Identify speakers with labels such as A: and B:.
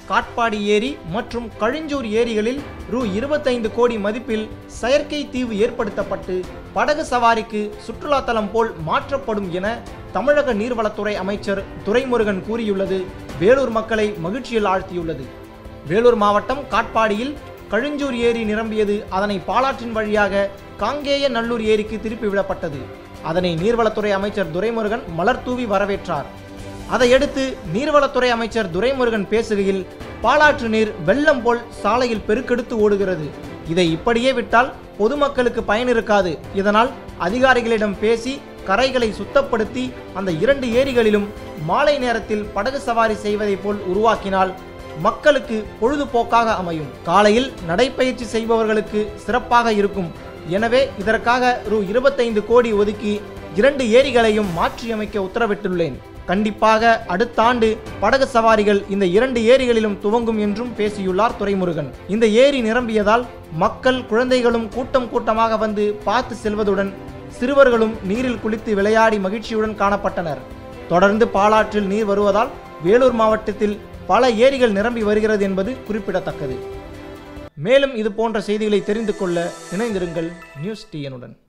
A: காட்பாடி ஏரி மற்றும் கழிஞ்சூர் ஏரிகளில் ரூ இருபத்தைந்து கோடி மதிப்பில் செயற்கை தீவு ஏற்படுத்தப்பட்டு படகு சவாரிக்கு சுற்றுலாத்தலம் போல் மாற்றப்படும் என தமிழக நீர்வளத்துறை அமைச்சர் துரைமுருகன் கூறியுள்ளது வேலூர் மக்களை மகிழ்ச்சியில் ஆழ்த்தியுள்ளது வேலூர் மாவட்டம் காட்பாடியில் கழிஞ்சூர் ஏரி நிரம்பியது அதனை பாலாற்றின் வழியாக காங்கேய நல்லூர் ஏரிக்கு திருப்பி விடப்பட்டது அதனை நீர்வளத்துறை அமைச்சர் துரைமுருகன் மலர் தூவி வரவேற்றார் அதையடுத்து நீர்வளத்துறை அமைச்சர் துரைமுருகன் பேசுகையில் பாலாற்று நீர் வெள்ளம் போல் சாலையில் பெருக்கெடுத்து ஓடுகிறது இதை இப்படியே விட்டால் பொதுமக்களுக்கு பயன் இருக்காது இதனால் அதிகாரிகளிடம் பேசி கரைகளை சுத்தப்படுத்தி அந்த இரண்டு ஏரிகளிலும் மாலை நேரத்தில் படகு சவாரி செய்வதைப் போல் உருவாக்கினால் மக்களுக்கு பொழுதுபோக்காக அமையும் காலையில் நடைப்பயிற்சி செய்பவர்களுக்கு சிறப்பாக இருக்கும் எனவே இதற்காக ரூ இருபத்தைந்து கோடி ஒதுக்கி இரண்டு ஏரிகளையும் மாற்றியமைக்க உத்தரவிட்டுள்ளேன் கண்டிப்பாக அடுத்த ஆண்டு படகு சவாரிகள் இந்த இரண்டு ஏரிகளிலும் துவங்கும் என்றும் பேசியுள்ளார் துரைமுருகன் இந்த ஏரி நிரம்பியதால் மக்கள் குழந்தைகளும் கூட்டம் கூட்டமாக வந்து பார்த்து செல்வதுடன் சிறுவர்களும் நீரில் குளித்து விளையாடி மகிழ்ச்சியுடன் காணப்பட்டனர் தொடர்ந்து பாலாற்றில் நீர் வருவதால் வேலூர் மாவட்டத்தில் பல ஏரிகள் நிரம்பி வருகிறது என்பது குறிப்பிடத்தக்கது மேலும் இது போன்ற செய்திகளை தெரிந்து கொள்ள இணைந்திருங்கள் நியூஸ் டிஎனுடன்